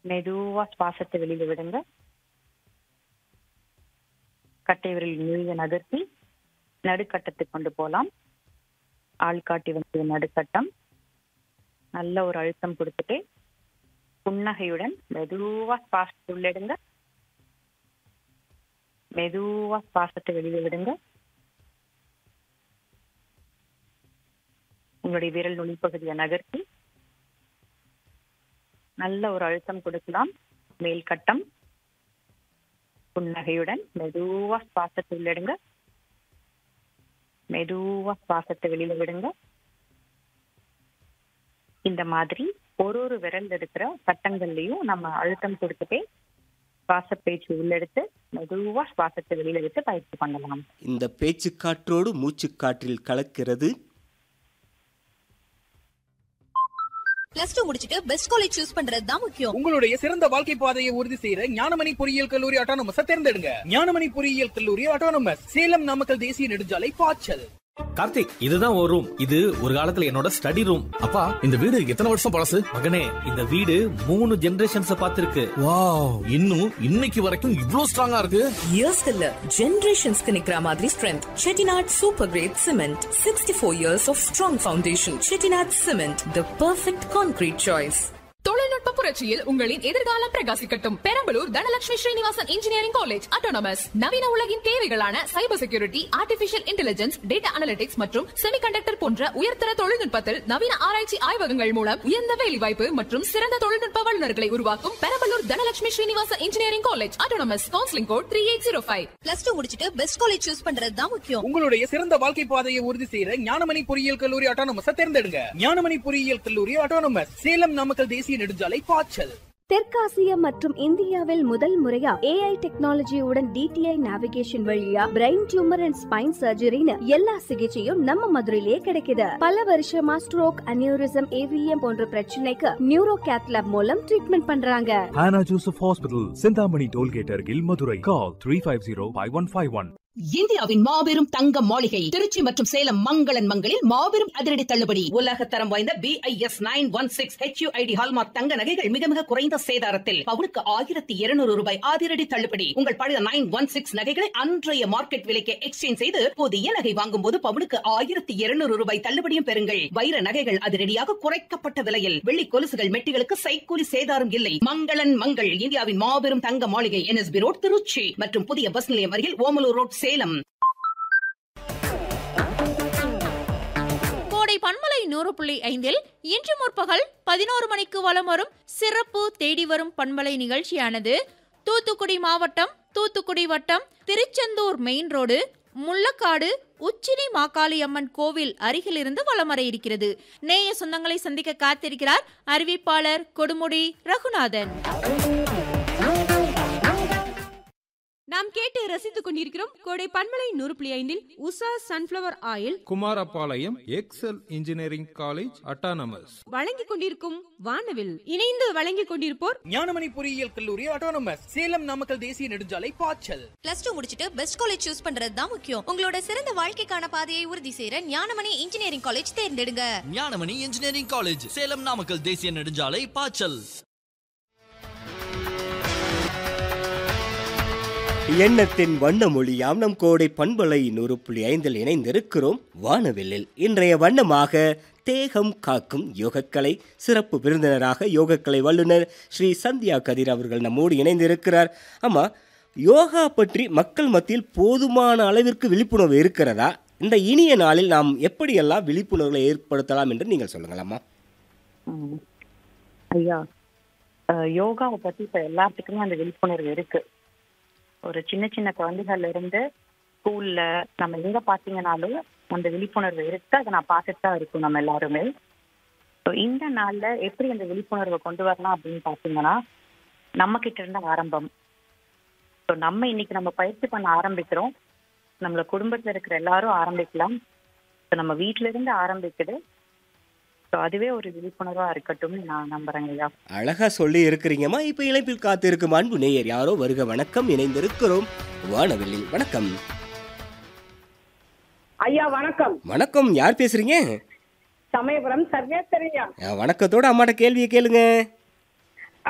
மெதுவா சுவாசத்தை வெளியில விடுங்க கட்டை விரல் நுழைய நகர்த்தி நடுக்கட்டத்துக்கு கொண்டு போகலாம் ஆள்காட்டி வந்து நடுக்கட்டம் நல்ல ஒரு அழுத்தம் கொடுத்துட்டு புன்னகையுடன் மெதுவா சுவாசத்தை உள்ளிடுங்க மெதுவா சுவாசத்தை வெளியில விடுங்க உங்களுடைய விரல் நுனிப்பகுதியை நகர்த்தி நல்ல ஒரு அழுத்தம் கொடுக்கலாம் மேல் கட்டம் புன்னகையுடன் மெதுவா சுவாசத்தை உள்ளிடுங்க மெதுவா சுவாசத்தை வெளியில விடுங்க இந்த மாதிரி ஒரு ஒரு விரல் இருக்கிற கட்டங்கள்லயும் நம்ம அழுத்தம் கொடுத்துட்டே சுவாச பேச்சு உள்ளெடுத்து மெதுவா சுவாசத்தை வெளியில விட்டு பயிற்சி பண்ணலாம் இந்த பேச்சுக்காற்றோடு மூச்சுக்காற்றில் கலக்கிறது பிளஸ் டூ முடிச்சிட்டு பெஸ்ட் காலேஜ் சூஸ் பண்றது தான் முக்கியம் உங்களுடைய சிறந்த வாழ்க்கை பாதையை உறுதி செய்யற ஞானமணி பொறியியல் கல்லூரி ஆட்டோனமஸ் தேர்ந்தெடுங்க ஞானமணி பொறியியல் கல்லூரி ஆட்டோனமஸ் சேலம் நாமக்கல் தேசிய நெடுஞ்சாலை பாய்ச்சல் கார்த்திக் இதுதான் ஒரு ரூம் இது ஒரு காலத்துல என்னோட ஸ்டடி ரூம் அப்பா இந்த வீடு எத்தனை வருஷம் பழசு மகனே இந்த வீடு மூணு ஜெனரேஷன்ஸ் பார்த்திருக்கு வாவ் இன்னும் இன்னைக்கு வரைக்கும் இவ்ளோ ஸ்ட்ராங்கா இருக்கு இயர்ஸ்க்கு இல்ல ஜெனரேஷன்ஸ்க்கு நிக்கிற மாதிரி strength Chettinad super grade cement sixty four years of strong foundation Chettinad cement the perfect concrete choice தொழில்நுட்ப புரட்சியில் உங்களின் எதிர்காலம் பிரகாசிக்கட்டும் Perambalur Dhanalakshmi Srinivasan engineering college autonomous நவீன உலகின் தேவைகளான cyber security artificial intelligence data analytics மற்றும் செமிகண்டக்டர் போன்ற உயர்தர தொழில்நுட்பத்தில் நவீன ஆராய்ச்சி ஆய்வகங்கள் மூலம் உயர்ந்த வேலைவாய்ப்பு மற்றும் சிறந்த தொழில்நுட்ப வல்லுநர்களை உருவாக்கும் Perambalur Dhanalakshmi Srinivasan engineering college autonomous counselling code three eight zero five plus two முடிச்சிட்டு பெஸ்ட் காலேஜ் சூஸ் பண்றது தான் முக்கியம் உங்களுடைய சிறந்த வாழ்க்கை பாதையை உறுதி செய்யற ஞானமணி பொறியியல் கல்லூரி ஆட்டோனமஸ் தேர்ந்தெடுங்க ஞானமணி பொறியியல் கல்லூரி ஆட்டோனமஸ் சேலம் நாமக்கல் தேசிய நெடுஞ்சாலை பாய்ச்சல் தெற்காசியா மற்றும் இந்தியாவில் முதல் முறையா ஏஐ டெக்னாலஜியுடன் டிடிஐ நேவிகேஷன் வழியா பிரெயின் டியூமர் அண்ட் ஸ்பைன் சர்ஜரின்னு எல்லா சிகிச்சையும் நம்ம மதுரையிலே கிடைக்குது பல வருஷமா ஸ்ட்ரோக் அனியூரிசம் ஏவிஎம் போன்ற பிரச்சனைக்கு நியூரோ கேத்லாப் மூலம் ட்ரீட்மெண்ட் பண்றாங்க Hannah Joseph Hospital, Sindhamani Tollgate Argil, Madurai. Call 350-5151. இந்தியாவின் மாபெரும் தங்க மாளிகை திருச்சி மற்றும் சேலம் மங்களன் மங்களில் மாபெரும் அதிரடி தள்ளுபடி உலக தரம் வாய்ந்த B I S nine one six HUID hallmark தங்க நகைகள் மிக மிக குறைந்த சேதாரத்தில் பவுனுக்கு ஆயிரத்தி இருநூறு ரூபாய் அதிரடி தள்ளுபடி உங்கள் பழைய நைன் ஒன் சிக்ஸ் நகைகளை அன்றைய மார்க்கெட் விலைக்கு எக்ஸ்சேஞ்ச் செய்து புதிய நகை வாங்கும் போது பவுனுக்கு ஆயிரத்தி இருநூறு ரூபாய் தள்ளுபடியும் பெறுங்கள் வைர நகைகள் அதிரடியாக குறைக்கப்பட்ட விலையில் வெள்ளி கொலுசுகள் மெட்டிகளுக்கு சைக்கூலி சேதாரம் இல்லை மங்களன் மங்கள் இந்தியாவின் மாபெரும் தங்க மாளிகை என்எஸ்பி ரோட் திருச்சி மற்றும் புதிய பஸ் நிலையம் அருகில் ஓமலூர் ரோட் சேலம் கோடை பன்மலை நூறு புள்ளி ஐந்தில் இன்று முற்பகல் பதினோரு மணிக்கு வலம் வரும் சிறப்பு தேடி வரும் பண்பலை நிகழ்ச்சியானது தூத்துக்குடி மாவட்டம் தூத்துக்குடி வட்டம் திருச்செந்தூர் மெயின் ரோடு முள்ளக்காடு உச்சினி மாக்காளி அம்மன் கோவில் அருகிலிருந்து வலம் வர இருக்கிறது நேய சொந்தங்களை சந்திக்க காத்திருக்கிறார் அறிவிப்பாளர் கொடுமுடி ரகுநாதன் நாம் கேட்டு ரசித்துக் கொண்டிருக்கிறோம் கோடை பன்மலை நூறு புள்ளி ஐந்தில் Usha sunflower oil Kumarapalayam Excel engineering college autonomous வழங்கிக் கொண்டிருக்கும் வானவில் இணைந்து வழங்கிக் கொண்டிருப்போர் ஞானமணி பொறியியல் கல்லூரி ஆட்டோனமஸ் சேலம் நாமக்கல் தேசிய நெடுஞ்சாலை பாய்ச்சல் பிளஸ் டூ முடிச்சிட்டு பெஸ்ட் காலேஜ் சூஸ் பண்றது தான் முக்கியம் உங்களோட சிறந்த வாழ்க்கைக்கான பாதையை உறுதி செய்யற ஞானமணி இன்ஜினியரிங் காலேஜ் தேர்ந்தெடுங்க ஞானமணி இன்ஜினியரிங் காலேஜ் சேலம் நாமக்கல் தேசிய நெடுஞ்சாலை பாய்ச்சல் எண்ணத்தின் வண்ண மொழியாம் நம் கோடை பண்பலை நூறு புள்ளி ஐந்தில் இணைந்திருக்கிறோம் வானவில்லில் இன்றைய வண்ணமாக தேகம் காக்கும் யோகக்கலை சிறப்பு விருந்தினராக யோகக்கலை வல்லுனர் ஸ்ரீ சந்தியா கதிர் அவர்கள் நம்மோடு இணைந்திருக்கிறார் ஆமா யோகா பற்றி மக்கள் மத்தியில் போதுமான அளவிற்கு விழிப்புணர்வு இருக்கிறதா இந்த இனிய நாளில் நாம் எப்படியெல்லாம் விழிப்புணர்வுகளை ஏற்படுத்தலாம் என்று நீங்கள் சொல்லுங்களாம்மா ம். ஐயா அஹ், யோகாவை பத்தி இப்ப எல்லாத்துக்குமே அந்த விழிப்புணர்வு இருக்கு ஒரு சின்ன சின்ன குழந்தைகள்ல இருந்து ஸ்கூல்ல நம்ம எங்க பாத்தீங்கன்னாலும் அந்த விழிப்புணர்வு இருக்கு அதை நான் பார்த்துட்டு தான் இருக்கும் நம்ம எல்லாருமே So, இந்த நாள்ல எப்படி அந்த விழிப்புணர்வை கொண்டு வரலாம் அப்படின்னு பாத்தீங்கன்னா நம்ம கிட்ட இருந்து ஆரம்பம் ஸோ நம்ம இன்னைக்கு நம்ம பயிற்சி பண்ண ஆரம்பிக்கிறோம் நம்மள குடும்பத்துல இருக்கிற எல்லாரும் ஆரம்பிக்கலாம் ஸோ நம்ம வீட்ல இருந்து ஆரம்பிக்குது ஸோ அதுவே ஒரு விழிப்புணர்வா இருக்கட்டும்னு நான் நம்புறேங்க ஐயா அழகா சொல்லி இருக்கிறீங்கம்மா இப்ப இணைப்பில் காத்திருக்கும் அன்பு நேயர் யாரோ வருக வணக்கம் இணைந்திருக்கிறோம் வானவில்லில் வணக்கம் ஐயா வணக்கம் வணக்கம் யார் பேசுறீங்க சமயபுரம் சர்வேஸ்வரையா அஹ், வணக்கத்தோட அம்மாட்ட கேள்வியை கேளுங்க